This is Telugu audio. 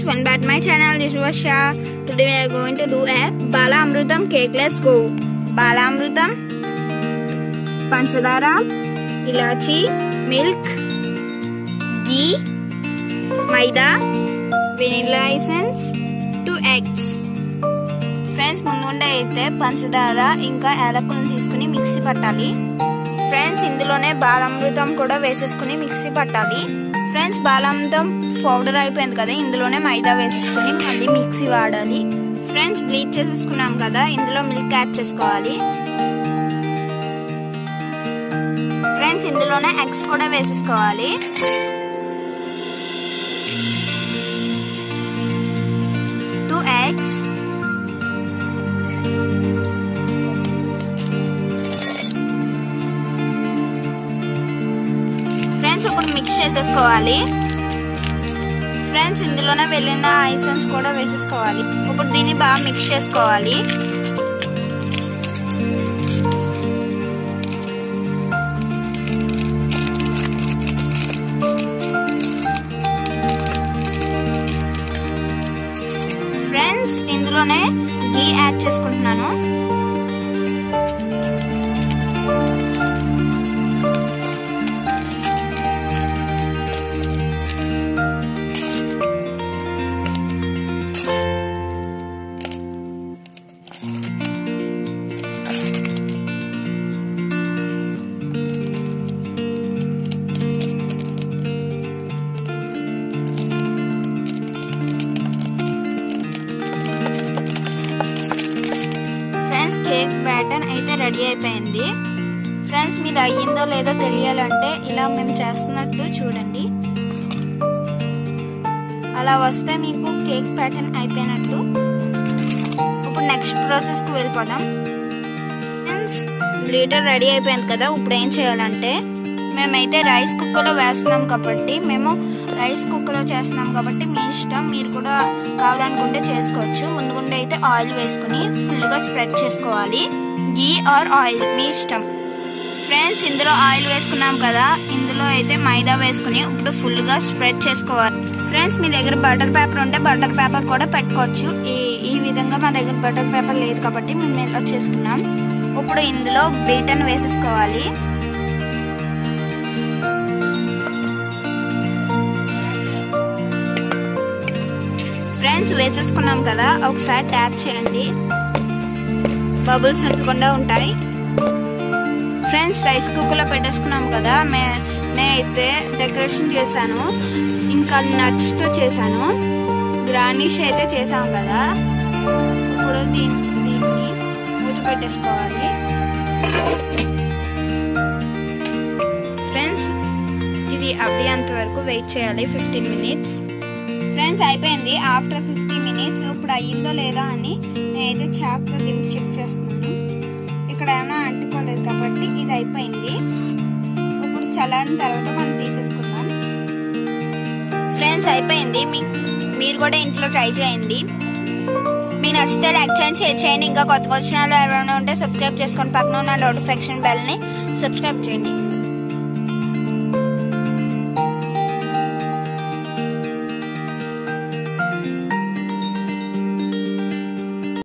welcome back to my channel. This was Shah. Today we are going to do a Bala Amrutam cake. Let's go. Bala Amrutam, Panchadara, Ilachi, milk, ghee, maida, vanilla essence, two eggs. Friends ముందుండే అయితే పంచదార ఇంకా యాలకులను తీసుకుని మిక్సీ పట్టాలి ఫ్రెండ్స్ ఇందులోనే బాలామృతం కూడా వేసేసుకుని మిక్సీ పట్టాలి ఫ్రెండ్స్ బాలామృతం పౌడర్ అయిపోయింది కదా ఇందులోనే మైదా వేసేసుకుని మళ్ళీ మిక్సీ వాడాలి ఫ్రెండ్స్ బ్లీచ్ చేసేసుకున్నాం కదా ఇందులో మిల్క్ యాడ్ చేసుకోవాలి ఫ్రెండ్స్ ఇందులోనే ఎగ్స్ కూడా వేసేసుకోవాలి టూ ఎగ్స్ ఫ్రెండ్స్ ఇప్పుడు మిక్స్ చేసేసుకోవాలి ఫ్రెండ్స్ ఇందులోనే వెళ్ళిన ఐసెన్స్ కూడా వేసేసుకోవాలి ఇప్పుడు దీన్ని బాగా మిక్స్ చేసుకోవాలి ఫ్రెండ్స్ ఇందులోనే గీ యాడ్ చేసుకుంటున్నాను ఫ్రెండ్స్ కేక్ బ్యాటర్ అయితే రెడీ అయిపోయింది ఫ్రెండ్స్ మీది అయ్యిందో లేదో తెలియాలంటే ఇలా మేము చేస్తున్నట్టు చూడండి అలా వస్తే మీకు కేక్ ప్యాటర్న్ అయిపోయినట్టు ఇప్పుడు నెక్స్ట్ ప్రాసెస్ కు వెళ్ళిపోదాం ఫ్రెండ్స్ గ్లీటర్ రెడీ అయిపోయింది కదా ఇప్పుడు ఏం చేయాలంటే మేమైతే రైస్ కుక్కర్లో వేస్తున్నాం కాబట్టి మేము రైస్ కుక్కర్లో చేస్తున్నాం కాబట్టి మీ ఇష్టం మీరు కూడా కావాలనుకుంటే చేసుకోవచ్చు ముందుగుండే అయితే ఆయిల్ వేసుకుని ఫుల్గా స్ప్రెడ్ చేసుకోవాలి గీ ఆర్ ఆయిల్ మీ ఇష్టం ఫ్రెండ్స్ ఇందులో ఆయిల్ వేసుకున్నాం కదా ఇందులో అయితే మైదా వేసుకుని ఇప్పుడు ఫుల్గా స్ప్రెడ్ చేసుకోవాలి ఫ్రెండ్స్ మీ దగ్గర బటర్ పేపర్ ఉంటే బటర్ పేపర్ కూడా పెట్టుకోవచ్చు ఈ ఈ విధంగా మా దగ్గర బటర్ పేపర్ లేదు కాబట్టి మేము ఇలా చేసుకున్నాం ఇప్పుడు ఇందులో బీటన్ వేసేసుకోవాలి ఫ్రెండ్స్ వేసేసుకున్నాం కదా ఒకసారి ట్యాప్ చేయండి బబుల్స్ ఉండకుండా ఉంటాయి ఫ్రెండ్స్ రైస్ కుక్కర్లో పెట్టేసుకున్నాం కదా మే నేనైతే డెకరేషన్ చేశాను ఇంకా నట్స్తో చేశాను గ్రానిష్ అయితే చేసాం కదా ఇప్పుడు దీన్ని దీన్ని మూత పెట్టేసుకోవాలి ఫ్రెండ్స్ ఇది అవ్వేంత వరకు వెయిట్ చేయాలి ఫిఫ్టీన్ మినిట్స్ ఫ్రెండ్స్ అయిపోయింది ఆఫ్టర్ ఫిఫ్టీ మినిట్స్ ఇప్పుడు అయ్యిందో లేదా అని నేనైతే చాక్తో దింపి చెక్ చేస్తున్నాను ఇక్కడ ఏమైనా అంటుకోలేదు కాబట్టి ఇది అయిపోయింది ఇప్పుడు చల్లారిన తర్వాత మనం తీసేసుకుందాం ఫ్రెండ్స్ అయిపోయింది మీరు కూడా ఇంట్లో ట్రై చేయండి మీ నచ్చితే లైక్ చేయండి షేర్ చేయండి ఇంకా కొత్తగా వచ్చిన వాళ్ళు ఎవరైనా ఉంటే సబ్స్క్రైబ్ చేసుకొని పక్కన ఉన్న నోటిఫికేషన్ బెల్ని సబ్స్క్రైబ్ చేయండి